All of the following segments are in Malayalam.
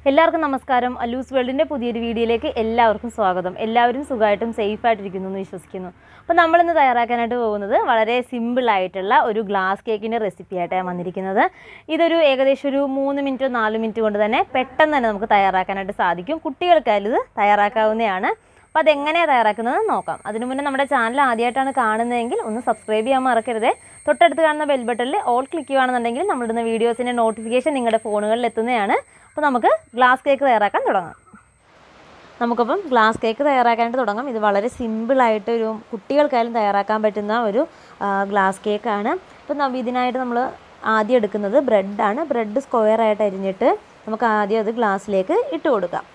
എല്ലാവർക്കും നമസ്കാരം അല്ലൂസ് വേൾഡിൻ്റെ പുതിയൊരു വീഡിയോയിലേക്ക് എല്ലാവർക്കും സ്വാഗതം എല്ലാവരും സുഖമായിട്ടും സേഫായിട്ടിരിക്കുന്നു എന്ന് വിശ്വസിക്കുന്നു അപ്പോൾ നമ്മളിന്ന് തയ്യാറാക്കാനായിട്ട് പോകുന്നത് വളരെ സിമ്പിൾ ആയിട്ടുള്ള ഒരു ഗ്ലാസ് കേക്കിൻ്റെ റെസിപ്പി ആയിട്ടാണ് വന്നിരിക്കുന്നത് ഇതൊരു ഏകദേശം ഒരു മൂന്ന് മിനിറ്റോ നാല് മിനിറ്റ് കൊണ്ട് തന്നെ പെട്ടെന്ന് തന്നെ നമുക്ക് തയ്യാറാക്കാനായിട്ട് സാധിക്കും കുട്ടികൾക്കായാലും ഇത് തയ്യാറാക്കാവുന്നതാണ് അപ്പോൾ അതെങ്ങനെയാണ് തയ്യാറാക്കുന്നത് നോക്കാം അതിനു മുന്നേ നമ്മുടെ ചാനൽ ആദ്യമായിട്ടാണ് കാണുന്നതെങ്കിൽ ഒന്ന് സബ്സ്ക്രൈബ് ചെയ്യാൻ മറക്കരുത് തൊട്ടടുത്ത് കാണുന്ന ബെൽ ബട്ടണിൽ ഓൾ ക്ലിക്ക് ചെയ്യുകയാണെന്നുണ്ടെങ്കിൽ നമ്മളിടുന്ന വീഡിയോസിൻ്റെ നോട്ടിഫിക്കേഷൻ നിങ്ങളുടെ ഫോണുകളിൽ എത്തുന്നതാണ് അപ്പോൾ നമുക്ക് ഗ്ലാസ് കേക്ക് തയ്യാറാക്കാൻ തുടങ്ങാം നമുക്കപ്പം ഗ്ലാസ് കേക്ക് തയ്യാറാക്കാനായിട്ട് തുടങ്ങാം ഇത് വളരെ സിമ്പിളായിട്ട് ഒരു കുട്ടികൾക്കായാലും തയ്യാറാക്കാൻ പറ്റുന്ന ഒരു ആ, ഗ്ലാസ് കേക്കാണ് ഇപ്പം നമ്മ ഇതിനായിട്ട് നമ്മൾ ആദ്യം എടുക്കുന്നത് ബ്രെഡാണ് ബ്രെഡ് സ്ക്വയർ ആയിട്ട് അരിഞ്ഞിട്ട് നമുക്ക് ആദ്യം അത് ഗ്ലാസ്സിലേക്ക് ഇട്ട് കൊടുക്കാം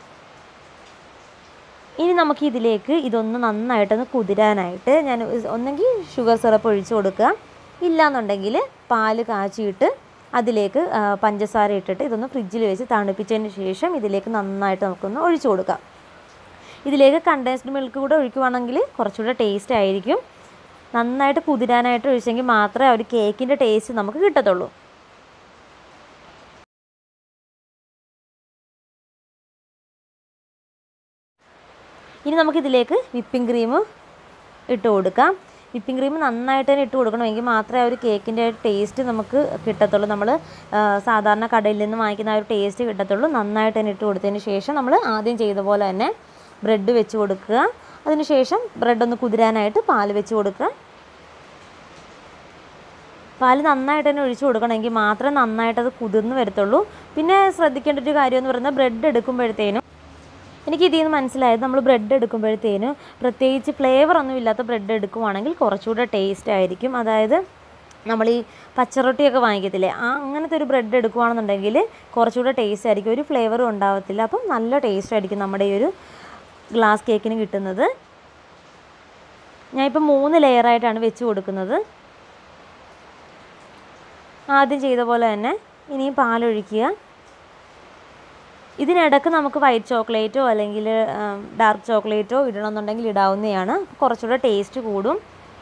ഇനി നമുക്ക് ഇതിലേക്ക് ഇതൊന്ന് നന്നായിട്ടൊന്ന് കുതിരാനായിട്ട് ഞാൻ ഒന്നെങ്കിൽ ഷുഗർ സിറപ്പ് ഒഴിച്ച് കൊടുക്കുക ഇല്ലാന്നുണ്ടെങ്കിൽ പാല് കാച്ചിയിട്ട് അതിലേക്ക് ആ, പഞ്ചസാര ഇട്ടിട്ട് ഇതൊന്ന് ഫ്രിഡ്ജിൽ വെച്ച് തണുപ്പിച്ചതിന് ശേഷം ഇതിലേക്ക് നന്നായിട്ട് നമുക്കൊന്ന് ഒഴിച്ചു കൊടുക്കാം ഇതിലേക്ക് കണ്ടൻസ്ഡ് മിൽക്ക് കൂടെ ഒഴിക്കുവാണെങ്കിൽ കുറച്ചുകൂടെ ടേസ്റ്റ് ആയിരിക്കും നന്നായിട്ട് കുതിരാനായിട്ട് ഒഴിച്ചെങ്കിൽ മാത്രമേ ആ ഒരു കേക്കിൻ്റെ ടേസ്റ്റ് നമുക്ക് കിട്ടത്തുള്ളൂ ഇനി നമുക്കിതിലേക്ക് വിപ്പിംഗ് ക്രീം ഇട്ട് കൊടുക്കാം വിപ്പിംഗ് ക്രീം നന്നായിട്ട് തന്നെ ഇട്ട് കൊടുക്കണമെങ്കിൽ മാത്രമേ ആ ഒരു കേക്കിൻ്റെ ടേസ്റ്റ് നമുക്ക് കിട്ടത്തുള്ളൂ നമ്മൾ സാധാരണ കടയിൽ നിന്ന് വാങ്ങിക്കുന്ന ആ ഒരു ടേസ്റ്റ് കിട്ടത്തുള്ളൂ നന്നായിട്ട് തന്നെ ഇട്ട് കൊടുത്തതിന് ശേഷം നമ്മൾ ആദ്യം ചെയ്ത പോലെ തന്നെ ബ്രെഡ് വെച്ച് കൊടുക്കുക അതിന് ശേഷം ബ്രെഡ് ഒന്ന് കുതിരാനായിട്ട് പാൽ വെച്ച് കൊടുക്കുക പാല് നന്നായിട്ട് തന്നെ ഒഴിച്ചു കൊടുക്കണമെങ്കിൽ മാത്രമേ നന്നായിട്ട് അത് കുതിർന്ന് വരത്തുള്ളൂ പിന്നെ ശ്രദ്ധിക്കേണ്ട ഒരു കാര്യം എന്ന് പറയുന്നത് ബ്രെഡ് എടുക്കുമ്പോഴത്തേനും എനിക്ക് ഇതിൽ നിന്ന് മനസ്സിലായത് നമ്മൾ ബ്രെഡ് എടുക്കുമ്പോഴത്തേനും പ്രത്യേകിച്ച് ഫ്ലേവർ ഒന്നും ഇല്ലാത്ത ബ്രെഡ് എടുക്കുവാണെങ്കിൽ കുറച്ചുകൂടെ ടേസ്റ്റ് ആയിരിക്കും അതായത് നമ്മൾ ഈ പച്ചറൊട്ടിയൊക്കെ വാങ്ങിക്കത്തില്ലേ ആ അങ്ങനത്തെ ഒരു ബ്രെഡ് എടുക്കുവാണെന്നുണ്ടെങ്കിൽ കുറച്ചുകൂടെ ടേസ്റ്റ് ആയിരിക്കും ഒരു ഫ്ലേവറും ഉണ്ടാവത്തില്ല അപ്പം നല്ല ടേസ്റ്റ് ആയിരിക്കും നമ്മുടെ ഈ ഒരു ഗ്ലാസ് കേക്കിന് കിട്ടുന്നത് ഞാനിപ്പോൾ മൂന്ന് ലെയറായിട്ടാണ് വെച്ച് കൊടുക്കുന്നത് ആദ്യം ചെയ്ത പോലെ തന്നെ ഇനിയും പാലൊഴിക്കുക ഇതിനിടക്ക് നമുക്ക് വൈറ്റ് ചോക്ലേറ്റോ അല്ലെങ്കിൽ ഡാർക്ക് ചോക്ലേറ്റോ ഇടണമെന്നുണ്ടെങ്കിൽ ഇടാവുന്നതാണ് കുറച്ചുകൂടെ ടേസ്റ്റ് കൂടും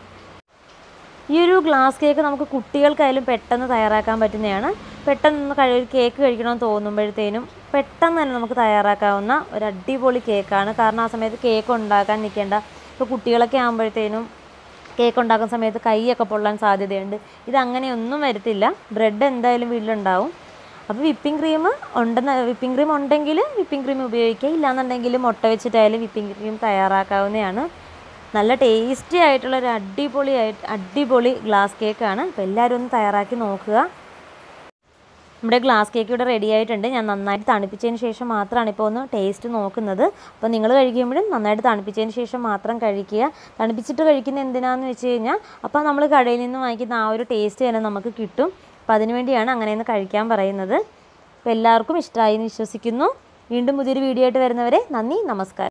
ഈ ഒരു ഗ്ലാസ് കേക്ക് നമുക്ക് കുട്ടികൾക്കായാലും പെട്ടെന്ന് തയ്യാറാക്കാൻ പറ്റുന്നതാണ് പെട്ടെന്ന് കഴി ഒരു കേക്ക് കഴിക്കണമെന്ന് തോന്നുമ്പോഴത്തേനും പെട്ടെന്ന് തന്നെ നമുക്ക് തയ്യാറാക്കാവുന്ന ഒരു അടിപൊളി കേക്കാണ് കാരണം ആ സമയത്ത് കേക്ക് ഉണ്ടാക്കാൻ നിൽക്കേണ്ട ഇപ്പോൾ കുട്ടികളൊക്കെ ആകുമ്പോഴത്തേനും കേക്ക് ഉണ്ടാക്കുന്ന സമയത്ത് കൈയൊക്കെ പൊള്ളാൻ സാധ്യതയുണ്ട് ഇത് അങ്ങനെയൊന്നും വരത്തില്ല ബ്രെഡ് എന്തായാലും വീട്ടിലുണ്ടാവും അപ്പോൾ വിപ്പിംഗ് ക്രീം ഉണ്ടെന്ന് വിപ്പിംഗ് ക്രീം ഉണ്ടെങ്കിൽ വിപ്പിംഗ് ക്രീം ഉപയോഗിക്കുക ഇല്ലാന്നുണ്ടെങ്കിൽ മുട്ട വെച്ചിട്ടായാലും വിപ്പിംഗ് ക്രീം തയ്യാറാക്കാവുന്നതാണ് നല്ല ടേസ്റ്റി ആയിട്ടുള്ള ഒരു അടിപൊളി ആയിട്ട് അടിപൊളി ഗ്ലാസ് കേക്കാണ് അപ്പോൾ എല്ലാവരും ഒന്ന് തയ്യാറാക്കി നോക്കുക നമ്മുടെ ഗ്ലാസ് കേക്ക് ഇവിടെ റെഡി ആയിട്ടുണ്ട് ഞാൻ നന്നായിട്ട് തണുപ്പിച്ചതിന് ശേഷം മാത്രമാണ് ഇപ്പോൾ ഒന്ന് ടേസ്റ്റ് നോക്കുന്നത് അപ്പോൾ നിങ്ങൾ കഴിക്കുമ്പോഴും നന്നായിട്ട് തണുപ്പിച്ചതിന് ശേഷം മാത്രം കഴിക്കുക തണുപ്പിച്ചിട്ട് കഴിക്കുന്ന എന്തിനാന്ന് വെച്ച് കഴിഞ്ഞാൽ അപ്പോൾ നമ്മൾ കടയിൽ നിന്ന് വാങ്ങിക്കുന്ന ആ ഒരു ടേസ്റ്റ് തന്നെ നമുക്ക് കിട്ടും അപ്പോൾ അതിനുവേണ്ടിയാണ് അങ്ങനെയൊന്ന് കഴിക്കാൻ പറയുന്നത് അപ്പോൾ എല്ലാവർക്കും ഇഷ്ടമായി എന്ന് വിശ്വസിക്കുന്നു വീണ്ടും പുതിയൊരു വീഡിയോ ആയിട്ട് വരുന്നവരെ നന്ദി നമസ്കാരം